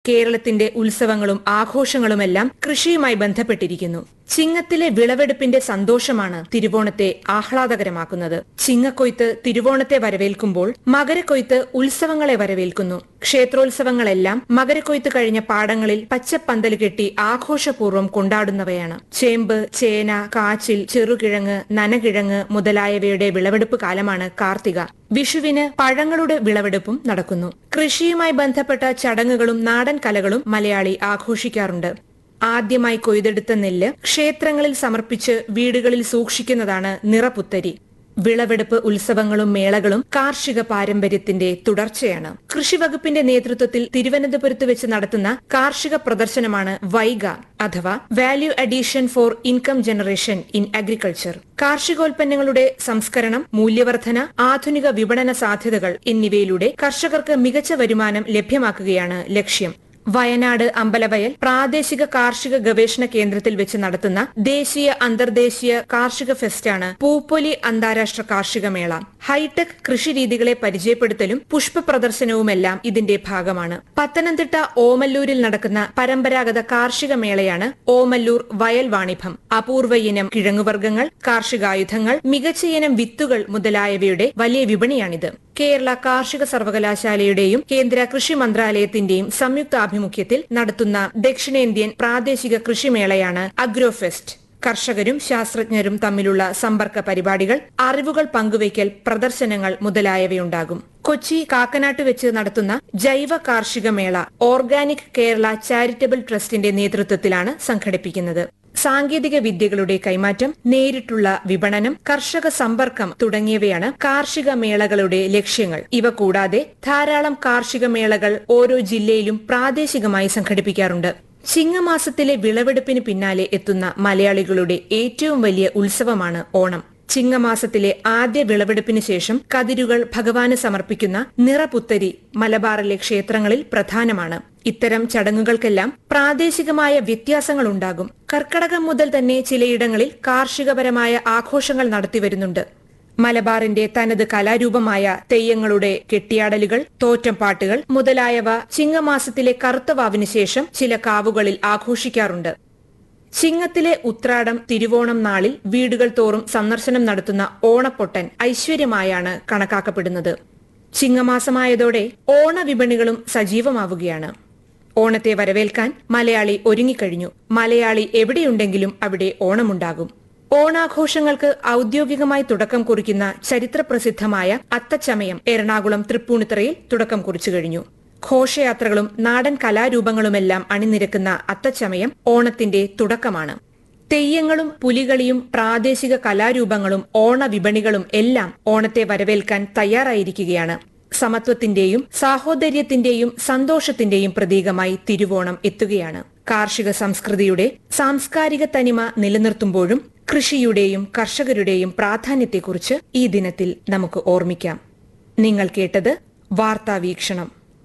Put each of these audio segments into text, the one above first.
കേരളത്തിന്റെ ഉത്സവങ്ങളും ആഘോഷങ്ങളുമെല്ലാം കൃഷിയുമായി ബന്ധപ്പെട്ടിരിക്കുന്നു ചിങ്ങത്തിലെ വിളവെടുപ്പിന്റെ സന്തോഷമാണ് തിരുവോണത്തെ ആഹ്ലാദകരമാക്കുന്നത് ചിങ്ങക്കൊയ്ത്ത് തിരുവോണത്തെ വരവേൽക്കുമ്പോൾ മകരക്കൊയ്ത്ത് ഉത്സവങ്ങളെ വരവേൽക്കുന്നു ക്ഷേത്രോത്സവങ്ങളെല്ലാം മകരക്കൊയ്ത്ത് കഴിഞ്ഞ പാടങ്ങളിൽ പച്ചപ്പന്തൽ കെട്ടി ആഘോഷപൂർവ്വം കൊണ്ടാടുന്നവയാണ് ചേമ്പ് ചേന കാച്ചിൽ ചെറുകിഴങ്ങ് നനകിഴങ്ങ് മുതലായവയുടെ വിളവെടുപ്പ് കാലമാണ് കാർത്തിക വിഷുവിന് പഴങ്ങളുടെ വിളവെടുപ്പും നടക്കുന്നു കൃഷിയുമായി ബന്ധപ്പെട്ട ചടങ്ങുകളും നാടൻ കലകളും മലയാളി ആഘോഷിക്കാറുണ്ട് ആദ്യമായി കൊയ്തെടുത്ത നെല്ല് ക്ഷേത്രങ്ങളിൽ സമർപ്പിച്ച് വീടുകളിൽ സൂക്ഷിക്കുന്നതാണ് നിറപുത്തരി വിളവെടുപ്പ് ഉത്സവങ്ങളും മേളകളും കാർഷിക പാരമ്പര്യത്തിന്റെ തുടർച്ചയാണ് കൃഷിവകുപ്പിന്റെ നേതൃത്വത്തിൽ തിരുവനന്തപുരത്ത് വെച്ച് നടത്തുന്ന കാർഷിക പ്രദർശനമാണ് വൈഗ അഥവാ value addition for income generation in agriculture കാർഷികോൽപ്പന്നങ്ങളുടെ സംസ്കരണം മൂല്യവർധന ആധുനിക വിപണന സാധ്യതകൾ എന്നിവയിലൂടെ കർഷകർക്ക് മികച്ച വരുമാനം ലഭ്യമാക്കുകയാണ് ലക്ഷ്യം വയനാട് അമ്പലവയൽ പ്രാദേശിക കാർഷിക ഗവേഷണ കേന്ദ്രത്തിൽ വെച്ച് നടത്തുന്ന ദേശീയ അന്തർദേശീയ കാർഷിക ഫെസ്റ്റാണ് പൂപ്പൊലി അന്താരാഷ്ട്ര കാർഷിക മേള ഹൈടെക് കൃഷിരീതികളെ പരിചയപ്പെടുത്തലും പുഷ്പ പ്രദർശനവുമെല്ലാം ഇതിന്റെ ഭാഗമാണ് പത്തനംതിട്ട ഓമല്ലൂരിൽ നടക്കുന്ന പരമ്പരാഗത കാർഷിക മേളയാണ് ഓമല്ലൂർ വയൽ വാണിഭം അപൂർവ ഇനം കിഴങ്ങുവർഗ്ഗങ്ങൾ കാർഷികായുധങ്ങൾ മികച്ച ഇനം വിത്തുകൾ മുതലായവയുടെ വലിയ വിപണിയാണിത് കേരള കാർഷിക സർവകലാശാലയുടെയും കേന്ദ്ര കൃഷി മന്ത്രാലയത്തിന്റെയും സംയുക്താഭിമുഖ്യത്തിൽ നടത്തുന്ന ദക്ഷിണേന്ത്യൻ പ്രാദേശിക കൃഷിമേളയാണ് അഗ്രോഫെസ്റ്റ് കർഷകരും ശാസ്ത്രജ്ഞരും തമ്മിലുള്ള സമ്പർക്ക പരിപാടികൾ അറിവുകൾ പങ്കുവയ്ക്കൽ പ്രദർശനങ്ങൾ മുതലായവയുണ്ടാകും കൊച്ചി കാക്കനാട്ട് വെച്ച് നടത്തുന്ന ജൈവ കാർഷിക മേള ഓർഗാനിക് കേരള ചാരിറ്റബിൾ ട്രസ്റ്റിന്റെ നേതൃത്വത്തിലാണ് സംഘടിപ്പിക്കുന്നത് സാങ്കേതിക വിദ്യകളുടെ കൈമാറ്റം നേരിട്ടുള്ള വിപണനം കർഷക സമ്പർക്കം തുടങ്ങിയവയാണ് കാർഷിക മേളകളുടെ ലക്ഷ്യങ്ങൾ ഇവ കൂടാതെ ധാരാളം കാർഷിക മേളകൾ ഓരോ ജില്ലയിലും പ്രാദേശികമായി സംഘടിപ്പിക്കാറുണ്ട് ചിങ്ങമാസത്തിലെ വിളവെടുപ്പിന് പിന്നാലെ എത്തുന്ന മലയാളികളുടെ ഏറ്റവും വലിയ ഉത്സവമാണ് ഓണം ചിങ്ങമാസത്തിലെ ആദ്യ വിളവെടുപ്പിന് ശേഷം കതിരുകൾ ഭഗവാന് സമർപ്പിക്കുന്ന നിറപുത്തരി മലബാറിലെ ക്ഷേത്രങ്ങളിൽ പ്രധാനമാണ് ഇത്തരം ചടങ്ങുകൾക്കെല്ലാം പ്രാദേശികമായ വ്യത്യാസങ്ങളുണ്ടാകും കർക്കടകം മുതൽ തന്നെ ചിലയിടങ്ങളിൽ കാർഷികപരമായ ആഘോഷങ്ങൾ നടത്തിവരുന്നുണ്ട് മലബാറിന്റെ തനത് കലാരൂപമായ തെയ്യങ്ങളുടെ കെട്ടിയാടലുകൾ തോറ്റംപാട്ടുകൾ മുതലായവ ചിങ്ങമാസത്തിലെ കറുത്തവാവിന് ശേഷം ചില കാവുകളിൽ ആഘോഷിക്കാറുണ്ട് ചിങ്ങത്തിലെ ഉത്രാടം തിരുവോണം നാളിൽ വീടുകൾ തോറും സന്ദർശനം നടത്തുന്ന ഓണപ്പൊട്ടൻ ഐശ്വര്യമായാണ് കണക്കാക്കപ്പെടുന്നത് ചിങ്ങമാസമായതോടെ ഓണവിപണികളും സജീവമാവുകയാണ് ഓണത്തെ വരവേൽക്കാൻ മലയാളി ഒരുങ്ങിക്കഴിഞ്ഞു മലയാളി എവിടെയുണ്ടെങ്കിലും അവിടെ ഓണമുണ്ടാകും ഓണാഘോഷങ്ങൾക്ക് ഔദ്യോഗികമായി തുടക്കം കുറിക്കുന്ന ചരിത്രപ്രസിദ്ധമായ അത്തച്ചമയം എറണാകുളം തൃപ്പൂണിത്തറയിൽ തുടക്കം കുറിച്ചു കഴിഞ്ഞു ഘോഷയാത്രകളും നാടൻ കലാരൂപങ്ങളുമെല്ലാം അണിനിരക്കുന്ന അത്തച്ചമയം ഓണത്തിന്റെ തുടക്കമാണ് തെയ്യങ്ങളും പുലികളിയും പ്രാദേശിക കലാരൂപങ്ങളും ഓണവിപണികളും എല്ലാം ഓണത്തെ വരവേൽക്കാൻ തയ്യാറായിരിക്കുകയാണ് സമത്വത്തിന്റെയും സാഹോദര്യത്തിന്റെയും സന്തോഷത്തിന്റെയും പ്രതീകമായി തിരുവോണം എത്തുകയാണ് കാർഷിക സംസ്കൃതിയുടെ സാംസ്കാരിക തനിമ നിലനിർത്തുമ്പോഴും കൃഷിയുടെയും കർഷകരുടെയും പ്രാധാന്യത്തെക്കുറിച്ച് ഈ ദിനത്തിൽ നമുക്ക് ഓർമ്മിക്കാം നിങ്ങൾ കേട്ടത് വാർത്താ വീക്ഷണം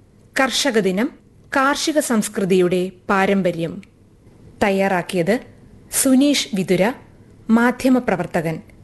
കർഷക ദിനം കാർഷിക സംസ്കൃതിയുടെ പാരമ്പര്യം തയ്യാറാക്കിയത് സുനീഷ് വിതുര മാധ്യമപ്രവർത്തകൻ